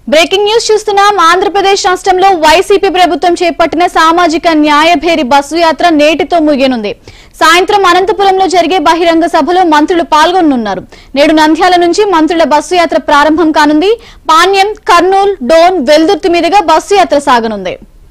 breaking news చూస్తున్నాం ఆంధ్రప్రదేశ్ రాష్ట్రంలో YCP ప్రభుత్వం చేపట్టిన సామాజిక న్యాయభేరి బస్సు యాత్ర నేటితో ముగియనుంది సాయంత్రం అనంతపురంలో జరిగే బహిరంగ సభలో మంత్రులు పాల్గొనున్నారు నేడు నంద్యాల నుంచి మంత్రుల బస్సు యాత్ర ప్రారంభం కానుంది పాణ్యం కర్నూలు డోన్ వెల్దుర్తి మీదుగా బస్సు యాత్ర సాగనుంది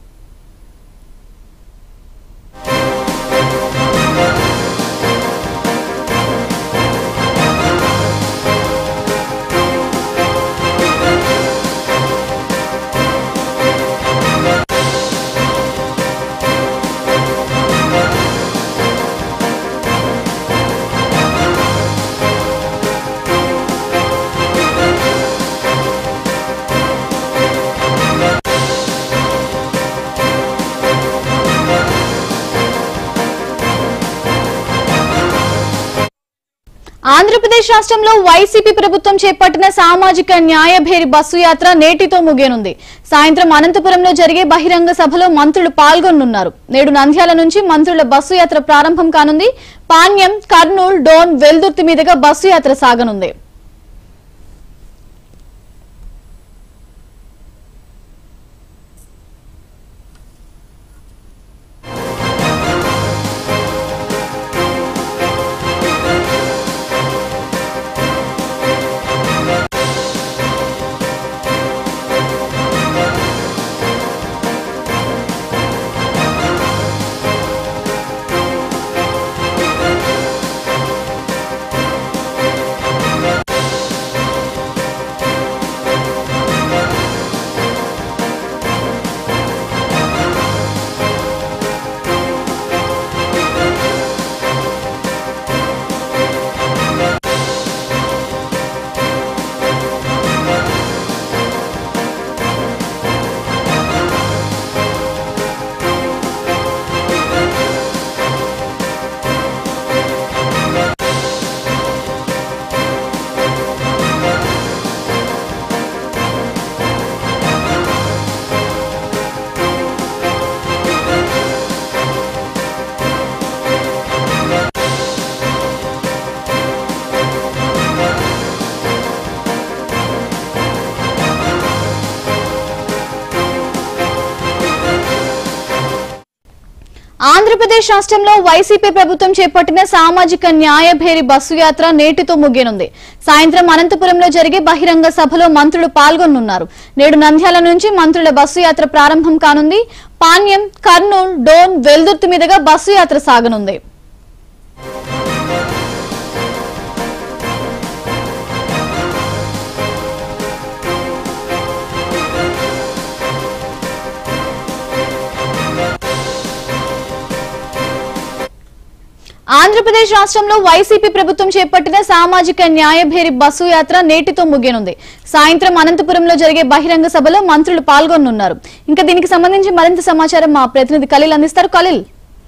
ఆంధ్రప్రదేశ్ రాష్ట్రంలో వైసీపీ ప్రభుత్వం చేపట్టిన సామాజిక న్యాయభేరి బస్సు యాత్ర నేటితో ముగియనుంది సాయంత్రం అనంతపురంలో జరిగే బహిరంగ సభలో మంత్రులు పాల్గొనున్నారు నేడు నంద్యాల నుంచి మంత్రుల బస్సు యాత్ర ప్రారంభం కానుంది పాణ్యం కర్నూలు డోన్ వెల్దుర్తి మీదుగా బస్సు యాత్ర సాగనుంది ఆంధ్రప్రదేశ్ రాష్ట్రంలో వైసీపీ ప్రభుత్వం చేపట్టిన సామాజిక న్యాయభేరి బస్సు యాత్ర నేటితో ముగియనుంది సాయంత్రం అనంతపురంలో జరిగే బహిరంగ సభలో మంత్రులు పాల్గొనున్నారు నేడు నంద్యాల నుంచి మంత్రుల బస్సు యాత్ర ప్రారంభం కానుంది పాణ్యం కర్నూలు డోన్ వెల్దుర్తి మీదుగా బస్సు యాత్ర సాగనుంది ఆంధ్రప్రదేశ్ రాష్ట్రంలో వైసీపీ ప్రభుత్వం చేపట్టిన సామాజిక న్యాయభేరి బస్సు యాత్ర నేటితో ముగియనుంది సాయంత్రం అనంతపురంలో జరిగే బహిరంగ సభలో మంత్రులు పాల్గొనున్నారు ఇంకా దీనికి సంబంధించి మరింత సమాచారం మా ప్రతినిధి ఖలీల్ అందిస్తారు ఖలీల్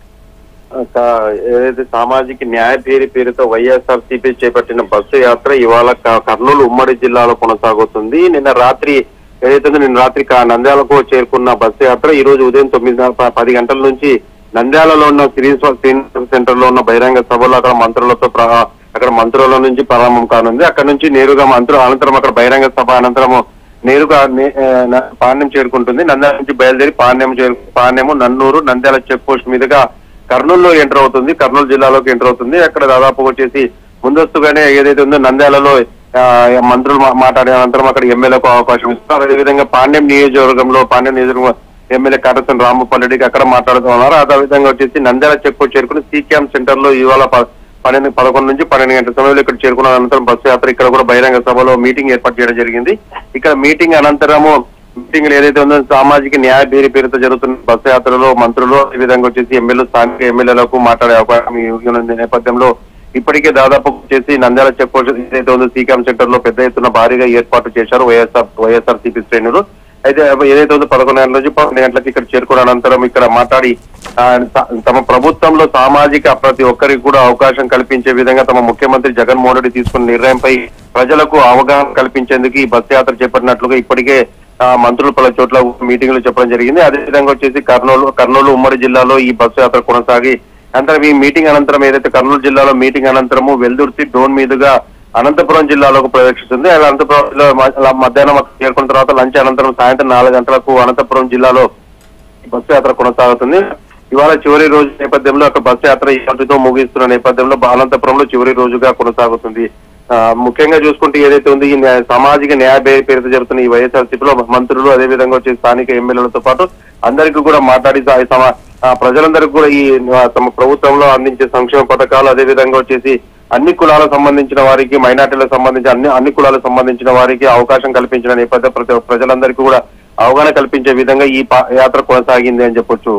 ఒక ఏదైతే సామాజిక న్యాయ పేరు పేరుతో వైఎస్ఆర్ సిపి చేపట్టిన బస్సు యాత్ర ఇవాళ క- కర్నూలు ఉమ్మడి జిల్లాలో కొనసాగుతుంది నిన్న రాత్రి ఏదైతే ఉందో నిన్న రాత్రి క- నంద్యాలకు చేరుకున్న బస్సు యాత్ర ఈ రోజు ఉదయం తొమ్మిది ప- పది గంటల నుంచి నంద్యాలలో ఉన్న శ్రీనివాస శ్రీనివాస సెంటర్ లో ఉన్న బహిరంగ సభలో అక్కడ మంత్రులతో ప్ర- అక్కడ మంత్రుల నుంచి ప్రారంభం కానుంది అక్కడ నుంచి నేరుగా మంత్రులు అనంతరం అక్కడ బహిరంగ సభ అనంతరము నేరుగా నే- ఆ, న- పాణ్యం చేరుకుంటుంది నంద్యాల నుంచి బయలుదేరి పాణ్యం చేరు పాణ్యము నన్నూరు నంద్యాల చెక్ పోస్ట్ మీదుగా కర్నూలులో ఎంటర్ అవుతుంది కర్నూలు జిల్లాలోకి ఎంటర్ అవుతుంది అక్కడ దాదాపు వచ్చేసి ముందస్తుగానే ఏదైతే ఉందో నంద్యాలలో ఆ, మంత్రులు మా- మాట్లాడే అనంతరం అక్కడ ఎమ్మెల్యేకు అవకాశం ఇస్తారు అదేవిధంగా పాండ్యం నియోజకవర్గంలో పాండ్యం నియోజకవర్గం ఎమ్మెల్యే కాటసన్ రామప్పల్ రెడ్డికి అక్కడ మాట్లాడుతూ ఉన్నారు అదేవిధంగా వచ్చేసి నంద్యాల చెక్ పోస్ట్ చేరుకుని సీ క్యాంప్ సెంటర్ లో ఇవాళ ప- పన్నెండు పదకొండు నుంచి పన్నెండు గంటల సమయంలో ఇక్కడ చేరుకున్న అనంతరం బస్సు యాత్ర ఇక్కడ కూడా బహిరంగ సభలో మీటింగ్ ఏర్పాటు చేయడం జరిగింది ఇక్కడ మీటింగ్ అనంతరము మీటింగ్ ఏదైతే ఉందో సామాజిక న్యాయ పేరు పేరుతో జరుగుతున్న బస్సు యాత్రలో మంత్రులు ఈ విధంగా వచ్చేసి ఎమ్మెల్యే స్థానిక ఎమ్మెల్యేలకు మాట్లాడే అవకాశం ఈ ఉన్న నేపథ్యంలో ఇప్పటికే దాదాపు వచ్చేసి నంద్యాల చెక్ పోస్ట్ ఏదైతే ఉందో సీకాం సెంటర్ లో పెద్ద ఎత్తున భారీగా ఏర్పాటు చేశారు వైఎస్ఆర్ వైఎస్ఆర్ సిపి శ్రేణులు అయితే ఏదైతే ఉందో పదకొండు గంటల నుంచి పన్నెండు గంటలకు ఇక్కడ చేరుకున్న అనంతరం ఇక్కడ మాట్లాడి ఆ, త- తమ ప్రభుత్వంలో సామాజిక ప్రతి ఒక్కరికి కూడా అవకాశం కల్పించే విధంగా తమ ముఖ్యమంత్రి జగన్మోహన్ రెడ్డి తీసుకున్న నిర్ణయంపై ప్రజలకు అవగాహన కల్పించేందుకు ఈ బస్ యాత్ర చేపట్టినట్లుగా ఇప్పటికే ఆ, మంత్రులు పలు చోట్ల మీటింగ్లు చెప్పడం జరిగింది అదేవిధంగా వచ్చేసి కర్నూలు కర్నూలు ఉమ్మడి జిల్లాలో ఈ బస్సు యాత్ర కొనసాగి అనంతరం ఈ మీటింగ్ అనంతరం ఏదైతే కర్నూలు జిల్లాలో మీటింగ్ అనంతరము వెల్దుర్తి డోన్ మీదుగా అనంతపురం జిల్లాలోకి ప్రవేశిస్తుంది అలా అనంతపురం జిల్లా మ- అలా మధ్యాహ్నం అక్కడ చేరుకున్న తర్వాత లంచ్ అనంతరం సాయంత్రం నాలుగు గంటలకు అనంతపురం జిల్లాలో ఈ బస్సు యాత్ర కొనసాగుతుంది ఇవాళ చివరి రోజు నేపథ్యంలో అక్కడ బస్సు యాత్ర ఈ రోజుతో ముగిస్తున్న నేపథ్యంలో అనంతపురంలో చివరి రోజుగా కొనసాగుతుంది ఆ, ముఖ్యంగా చూసుకుంటే ఏదైతే ఉంది ఈ న్యాయ- సామాజిక న్యాయ బే- పేరుతో జరుగుతున్న ఈ వైఎస్ఆర్సీపీలో మంత్రులు అదే విధంగా వచ్చే స్థానిక ఎమ్మెల్యేలతో పాటు అందరికీ కూడా మాట్లాడి సా- తమ ఆ, ప్రజలందరికీ కూడా ఈ ఆ, తమ ప్రభుత్వంలో అందించే సంక్షేమ పథకాలు అదే విధంగా వచ్చేసి అన్ని కులాలకు సంబంధించిన వారికి మైనార్టీలకు సంబంధించి అన్ని అన్ని కులాలకు సంబంధించిన వారికి అవకాశం కల్పించిన నేపథ్యం ప్రతి ప్రజలందరికీ కూడా అవగాహన కల్పించే విధంగా ఈ పా- యాత్ర కొనసాగింది అని చెప్పొచ్చు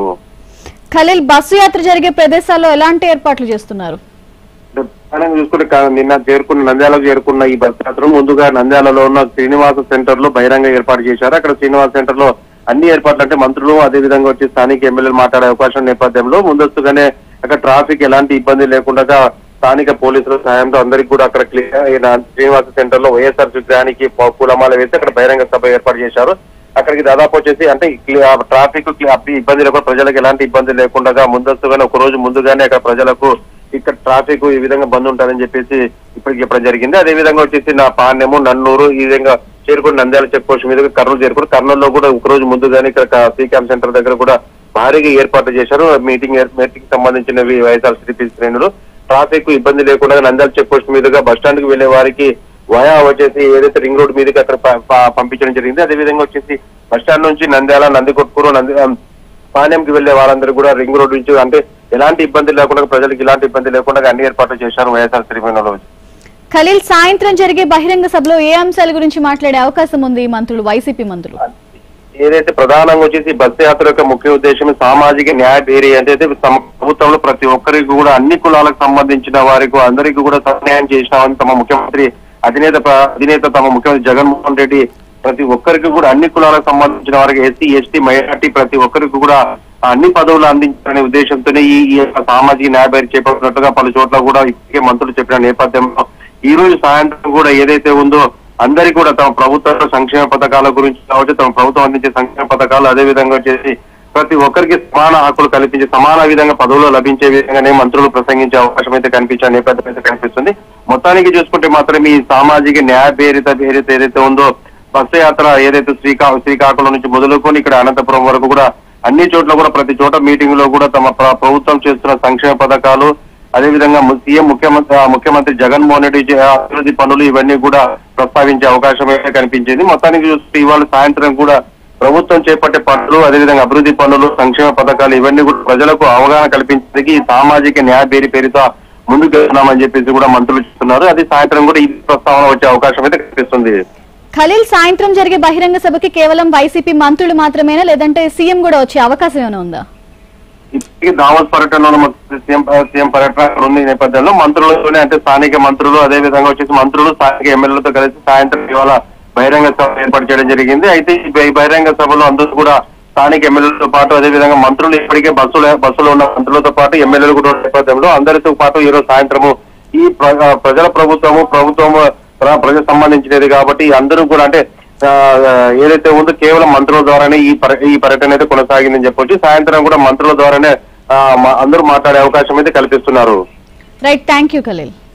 ఖలీల్ బస్సు యాత్ర జరిగే ప్రదేశాల్లో ఎలాంటి ఏర్పాట్లు చేస్తున్నారు అంటే ప్రధానంగా చూసుకుంటే కా- నిన్న చేరుకున్న నంద్యాలకు చేరుకున్న ఈ బస్ యాత్ర ముందుగా నంద్యాలలో ఉన్న శ్రీనివాస సెంటర్ లో బహిరంగ ఏర్పాటు చేశారు అక్కడ శ్రీనివాస సెంటర్ లో అన్ని ఏర్పాట్లు అంటే మంత్రులు అదే విధంగా వచ్చి స్థానిక ఎమ్మెల్యేలు మాట్లాడే అవకాశం నేపథ్యంలో ముందస్తుగానే అక్కడ ట్రాఫిక్ ఎలాంటి ఇబ్బంది లేకుండా స్థానిక పోలీసుల సహాయంతో అందరికి కూడా అక్కడ క్లియర్ అయిన శ్రీనివాస సెంటర్ లో వైఎస్ఆర్ విగ్రహానికి పూ- పూలమాల వేసి అక్కడ బహిరంగ సభ ఏర్పాటు చేశారు అక్కడికి దాదాపు వచ్చేసి అంటే ట్రాఫిక్ ఇబ్బంది లేకుండా ప్రజలకు ఎలాంటి ఇబ్బంది లేకుండా ముందస్తుగానే ఒక రోజు ముందుగానే అక్కడ ప్రజలకు ఇక్కడ ట్రాఫిక్ ఈ విధంగా బంద్ ఉంటుందని చెప్పేసి ఇప్పటికి చెప్పడం జరిగింది అదే విధంగా వచ్చేసి నా పాణ్యము నన్నూరు ఈ విధంగా చేరుకుని నంద్యాల చెక్ పోస్ట్ మీదుగా కర్నూలు చేరుకుని కర్నూలులో కూడా ఒక రోజు ముందుగానే ఇక్కడ సీ క్యాంప్ సెంటర్ దగ్గర కూడా భారీగా ఏర్పాట్లు చేశారు మీటింగ్ మీటింగ్ సంబంధించినవి వైఎస్ఆర్సీపీ శ్రేణులు ట్రాఫిక్ ఇబ్బంది లేకుండా నంద్యాల చెక్ పోస్ట్ మీదుగా బస్ స్టాండ్ కి వెళ్లే వారికి వయా వచ్చేసి ఏదైతే రింగ్ రోడ్ మీదకి అక్కడ ప- ప- పంపించడం జరిగింది అదే విధంగా వచ్చేసి బస్ స్టాండ్ నుంచి నంద్యాల నందికొట్కూరు నంది ఆ, పాణ్యంకి వెళ్లే వాళ్ళందరూ కూడా రింగ్ రోడ్ నుంచి అంటే ఎలాంటి ఇబ్బంది లేకుండా ప్రజలకు ఎలాంటి ఇబ్బంది లేకుండా అన్ని ఏర్పాట్లు చేశారు వైఎస్ఆర్ శ్రీమేనలో ఖలీల్ సాయంత్రం జరిగే బహిరంగ సభలో ఏ అంశాల గురించి మాట్లాడే అవకాశం ఉంది ఈ మంత్రులు వైసీపీ మంత్రులు ఏదైతే ప్రధానంగా వచ్చేసి బస్సు యాత్ర యొక్క ముఖ్య ఉద్దేశం సామాజిక న్యాయ పేరు అంటే తమ ప్రభుత్వంలో ప్రతి ఒక్కరికి కూడా అన్ని కులాలకు సంబంధించిన వారికి అందరికీ కూడా సహాయం చేసినామని తమ ముఖ్యమంత్రి అధినేత ప్ర- అధినేత తమ ముఖ్యమంత్రి జగన్మోహన్ రెడ్డి ప్రతి ఒక్కరికి కూడా అన్ని కులాలకు సంబంధించిన వారికి ఎస్సీ ఎస్టీ మైనార్టీ ప్రతి ఒక్కరికి కూడా అన్ని పదవులు అందించాలనే ఉద్దేశంతోనే ఈ ఈ యొక్క సామాజిక న్యాయ పేరు చేపట్టినట్టుగా పలు చోట్ల కూడా ఇప్పటికే మంత్రులు చెప్పిన నేపథ్యంలో ఈ రోజు సాయంత్రం కూడా ఏదైతే ఉందో అందరికీ కూడా తమ ప్రభుత్వ సంక్షేమ పథకాల గురించి కావచ్చు తమ ప్రభుత్వం అందించే సంక్షేమ పథకాలు అదే విధంగా వచ్చేసి ప్రతి ఒక్కరికి సమాన హక్కులు కల్పించి సమాన విధంగా పదవులు లభించే విధంగానే మంత్రులు ప్రసంగించే అవకాశం అయితే కనిపించే నేపథ్యం అయితే కనిపిస్తుంది మొత్తానికి చూసుకుంటే మాత్రం ఈ సామాజిక న్యాయ పేరిత పేరిత ఏదైతే ఉందో బస్సు యాత్ర ఏదైతే శ్రీకా శ్రీకాకుళం నుంచి మొదలుకొని ఇక్కడ అనంతపురం వరకు కూడా అన్ని చోట్ల కూడా ప్రతి చోట మీటింగ్ లో కూడా తమ ప్ర- ప్రభుత్వం చేస్తున్న సంక్షేమ పథకాలు అదే విధంగా ము- సీఎం ముఖ్యమంత్రి ఆ, ముఖ్యమంత్రి జగన్మోహన్ రెడ్డి చే- అభివృద్ధి పనులు ఇవన్నీ కూడా ప్రస్తావించే అవకాశం అయితే కనిపించింది మొత్తానికి చూస్తే ఇవాళ సాయంత్రం కూడా ప్రభుత్వం చేపట్టే పనులు అదేవిధంగా అభివృద్ధి పనులు సంక్షేమ పథకాలు ఇవన్నీ కూడా ప్రజలకు అవగాహన కల్పించడానికి ఈ సామాజిక న్యాయ పేరు పేరుతో ముందుకు వెళ్తున్నామని చెప్పేసి కూడా మంత్రులు చెప్తున్నారు అది సాయంత్రం కూడా ఈ ప్రస్తావన వచ్చే అవకాశం అయితే కనిపిస్తుంది ఖలీల్ సాయంత్రం జరిగే బహిరంగ సభకి కేవలం వైసీపీ మంత్రులు మాత్రమేనా లేదంటే సీఎం కూడా వచ్చే అవకాశం ఏమైనా ఉందా ఇప్పటికీ దావోస్ పర్యటనలో మొత్తం సీఎం సీఎం పర్యటన అక్కడ ఉంది ఈ నేపథ్యంలో మంత్రులతోనే అంటే స్థానిక మంత్రులు అదే విధంగా వచ్చేసి మంత్రులు స్థానిక ఎమ్మెల్యేలతో కలిసి సాయంత్రం ఇవాళ బహిరంగ సభ ఏర్పాటు చేయడం జరిగింది అయితే ఈ బహి- బహిరంగ సభలో అందరూ కూడా స్థానిక ఎమ్మెల్యేలతో పాటు అదే విధంగా మంత్రులు ఇప్పటికే బస్సులో బస్సులో ఉన్న మంత్రులతో పాటు ఎమ్మెల్యేలు కూడా ఉన్న నేపథ్యంలో అందరితో పాటు ఈ రోజు సాయంత్రము ఈ ప్ర- ప్రజల ప్రభుత్వము ప్రభుత్వము ప్ర- ప్రజలకు సంబంధించినది కాబట్టి అందరూ కూడా అంటే ఆ, ఏదైతే ఉందో కేవలం మంత్రుల ద్వారానే ఈ పర్య- ఈ పర్యటన అయితే కొనసాగిందని చెప్పొచ్చు సాయంత్రం కూడా మంత్రుల ద్వారానే ఆ, మా- అందరూ మాట్లాడే అవకాశం అయితే కల్పిస్తున్నారు రైట్ థ్యాంక్ యూ ఖలీల్